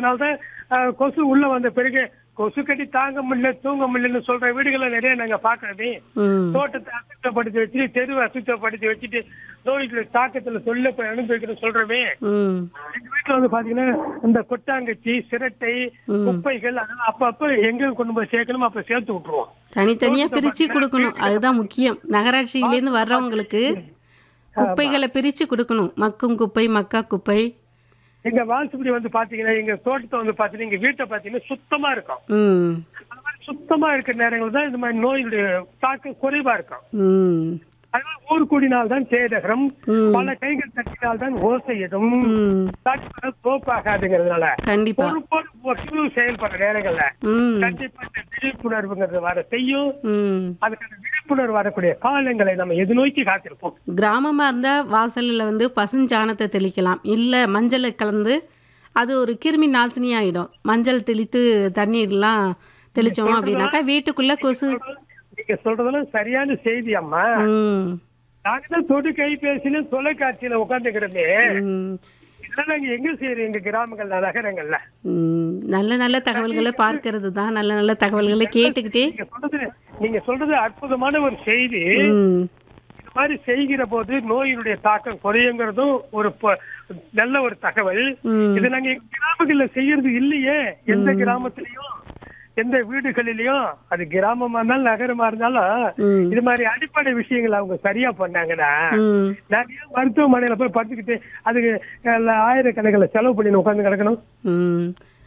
போறதுனால தான் அஹ், கொசு உள்ள வந்த பிறகு கொசு கட்டி தாங்க முடியல தூங்க முடியலன்னு சொல்ற வீடுகளை நிறைய நாங்க பாக்குறதே ம் தோட்டத்தை அசுத்தப்படுத்தி வச்சுட்டு தெருவை அசுத்தப்படுத்தி வச்சுட்டு நோய்களை தாக்கத்துல சொல்ல போய் அனுபவிக்கிறோம் சொல்றவே ம் எங்க வீட்டுல வந்து பாத்தீங்கன்னா இந்த கொட்டாங்கச்சி சிரட்டை குப்பைகள் அதெல்லாம் அப்பப்ப எங்க கொண்டு போய் சேர்க்கணுமோ அப்ப சேர்த்து விட்டுருவோம் தனித்தனியா பிரிச்சு கொடுக்கணும் அதுதான் முக்கியம் நகராட்சியிலேருந்து வர்றவங்களுக்கு குப்பைகளை பிரிச்சு கொடுக்கணும் மக்கும் குப்பை மக்கா குப்பை எங்க வாசுபடி வந்து பாத்தீங்கன்னா எங்க தோட்டத்தை வந்து பாத்தீங்கன்னா எங்க வீட்டை பாத்தீங்கன்னா சுத்தமா இருக்கும் ம் அந்த மாதிரி சுத்தமா இருக்கிற நேரங்கள் தான் இந்த மாதிரி நோயுடைய தாக்கம் குறைவா இருக்கும் ம் அதனால ஊர் கூடினால் தான் சேதகரம் ம். பல கைகள் தட்டினால் தான் ஓசையிடும் ம் தட்டுறது தோப்பாகாதுங்கிறதுனால கண்டிப்பா பொறுப்போடு குழு செயல்படுற நேரங்கள்ல ம் கண்டிப்பா இந்த விழிப்புணர்வுங்கிறது வர செய்யும் ம் அதுக்கான விழிப்புணர்வு வரக்கூடிய காலங்களை நம்ம எது நோக்கி காத்திருப்போம் கிராமமாக இருந்தால் வாசலில் வந்து பசுஞ்சாணத்தை தெளிக்கலாம் இல்லை மஞ்சளை கலந்து அது ஒரு கிருமி நாசினி ஆகிடும் மஞ்சள் தெளித்து தண்ணீர்லாம் தெளித்தோம் அப்படின்னாக்கா வீட்டுக்குள்ளே கொசு நீங்க சொல்றதெல்லாம் சரியான செய்தி அம்மா ம் நாங்க தான் தொடு கைபேசியில தொலைக்காட்சியில உட்காந்துக்கிறோமே ம் இதெல்லாம் நாங்க எங்க செய்யறோம் எங்க கிராமங்கள்ல நகரங்கள்ல ம், நல்ல நல்ல தகவல்களை பார்க்கறது தான் நல்ல நல்ல தகவல்களை கேட்டுக்கிட்டே நீங்க சொல்றது நீங்க சொல்றது அற்புதமான ஒரு செய்தி ம் இந்த மாதிரி செய்கிற போது நோயினுடைய தாக்கம் குறையுங்கிறதும் ஒரு ப- நல்ல ஒரு தகவல் ம் இது நாங்க எங்க கிராமங்கள்ல செய்யறது இல்லையே எந்த கிராமத்திலயும் எந்த வீடுகளிலயும் அது கிராமமா இருந்தாலும் நகரமா இருந்தாலும் ம் இது மாதிரி அடிப்படை விஷயங்களை அவங்க சரியா பண்ணாங்கன்னா ம் நிறைய மருத்துவமனையில போய் படுத்துக்கிட்டு அதுக்கு அஹ், ஆயிரக்கணக்கில் செலவு பண்ணி உட்கார்ந்து கிடக்கணும் ம்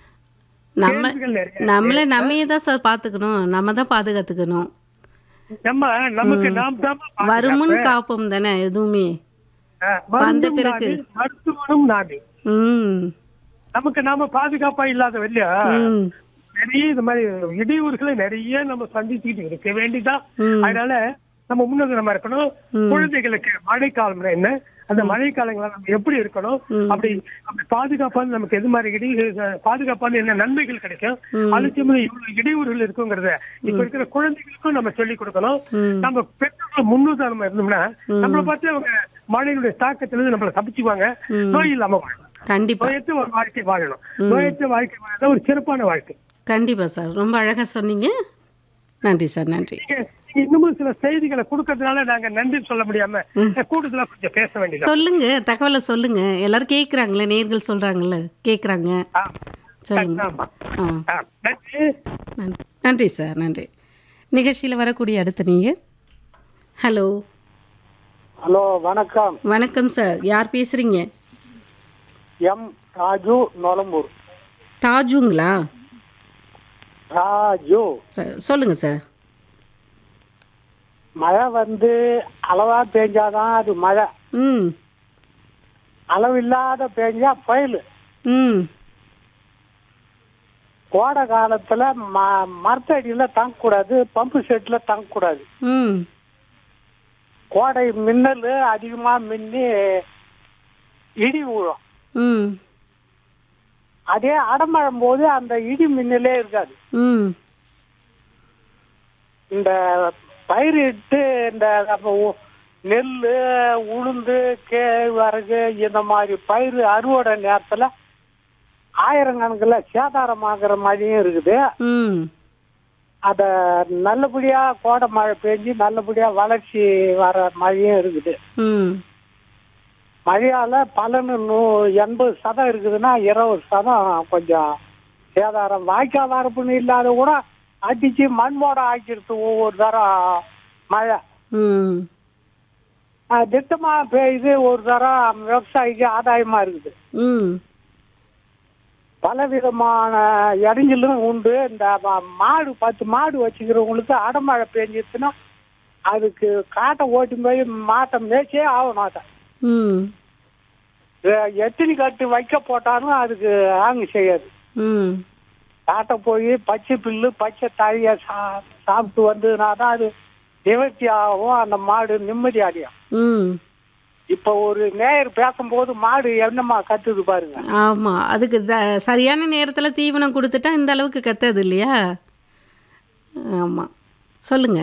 நம்ம கேள்விகள் நிறைய நம்மளை நம்மையே தான் சார் பார்த்துக்கணும் நம்ம தான் பாதுகாத்துக்கணும் நம்ம நமக்கு நாம் தான் வருமுன் காப்போம் தானே எதுவுமே வந்த பிறகு. மருத்துவனும் நாடு ம் நமக்கு நாம பாதுகாப்பா இல்லாத இல்லையா ம் நிறைய இந்த மாதிரி இடையூறுகளை நிறைய நம்ம சந்திச்சுக்கிட்டு இருக்க வேண்டிதான் ம். அதனால நம்ம முன்னுதாரணமா இருக்கணும் குழந்தைகளுக்கு மழைக்காலம் என்ன அந்த மழைக்காலங்கள நம்ம எப்படி இருக்கணும் அப்படி அப்படி பாதுகாப்பான நமக்கு எது மாதிரி இடை பாதுகாப்பான என்ன நன்மைகள் கிடைக்கும் அலட்சியம் இவ்வளவு இடையூறுகள் இருக்குங்கிறத இப்ப இருக்கிற குழந்தைகளுக்கும் நம்ம சொல்லிக் கொடுக்கணும் ம். நம்ம பெற்றோர்கள் முன்னுதாரணமா இருந்தோம்னா நம்மளை பார்த்து அவங்க மழையினுடைய தாக்கத்திலிருந்து நம்மளை தப்பிச்சுவாங்க நோய் இல்லாம வாழணும் கண்டிப்பா நோயற்ற ஒரு வாழ்க்கை வாழணும் நோயற்ற வாழ்க்கை வாழ ஒரு சிறப்பான வாழ்க்கை கண்டிப்பா சார் ரொம்ப அழகா சொன்னீங்க நன்றி சார் நன்றி நீங்க நீங்க இன்னமும் சில செய்திகளை கொடுக்கறதுனால நாங்க நன்றி சொல்ல முடியாம கூடுதலா கொஞ்சம் பேச வேண்டியது சொல்லுங்க தகவலை சொல்லுங்க எல்லாரும் கேட்குறாங்களே நேர்கள் சொல்றாங்கல்ல கேட்குறாங்க சொல்லுங்க ஆமா ஆ ஆ, நன்றி நன்றி நன்றி சார் நன்றி நிகழ்ச்சியில் வரக்கூடிய அடுத்த நீங்கள் ஹலோ ஹலோ வணக்கம் வணக்கம் சார் யார் பேசுகிறீங்க எம் ராஜு நொலம்பூர் தாஜுங்களா ராஜு ச- சொல்லுங்க சார் மழை வந்து அளவா பெஞ்சாதான் அது மழை ம் அளவில்லாத பெஞ்சா பயில் ம் கோடை காலத்துல ம மரத்தடியில தங்கக்கூடாது பம்பு செட்ல தங்கக்கூடாது ம் கோடை மின்னல் அதிகமா மின்னி இடி விழும் ம் அதே அடமழும் போது அந்த இடி மின்னலே இருக்காது ம் இந்த பயிரிட்டு இந்த நம்ம உ- நெல்லு உளுந்து கேழ்வரகு இந்த மாதிரி பயிர் அறுவடை நேரத்துல ஆயிரக்கணக்கில் சேதாரமாகிற மாதிரியும் இருக்குது ம் அத நல்லபடியா கோடை மழை பெஞ்சு நல்லபடியா வளர்ச்சி வர மாதிரியும் இருக்குது ம் மழையால பலனு நூ எண்பது சதம் இருக்குதுன்னா இருபது சதம் கொஞ்சம் சேதாரம் வாய்க்கால் வரப்புன்னு இல்லாத கூட அடிச்சு மண்மோட ஆக்கிடுது ஒவ்வொரு தரம் மழை ம் ஆஹ் திட்டமா பெய்யுது ஒரு தரம் விவசாயிக்கு ஆதாயமா இருக்குது ம் பல விதமான இடைஞ்சலும் உண்டு இந்த ம- மாடு பத்து மாடு வச்சுக்கிறவங்களுக்கு அடமழை பெஞ்சிச்சுன்னா அதுக்கு காட்டை ஓட்டி போய் மாட்டை மேய்ச்சே ஆகணும் அதை ம் எ- எத்தனை கட்டு வைக்க போட்டாலும் அதுக்கு ஆங்கு செய்யாது ம் காட்டை போய் பச்சை புல்லு பச்சை தழைய சா சாப்பிட்டு வந்ததுனா தான் அது நிவர்த்தி ஆகும் அந்த மாடு நிம்மதி அடையும் ம் இப்ப ஒரு நேயர் பேசும்போது மாடு என்னமா கத்துது பாருங்க ஆமாம் அதுக்கு த- சரியான நேரத்தில் தீவனம் கொடுத்துட்டா இந்த அளவுக்கு கத்தாது இல்லையா ஆமாம் சொல்லுங்க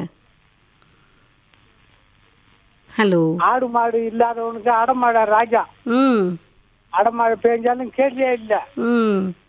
ஹலோ ஆடு மாடு இல்லாதவனுக்கு அடமழை ராஜா ம் அடமழை பெஞ்சாலும் கேள்வியே இல்லை ம்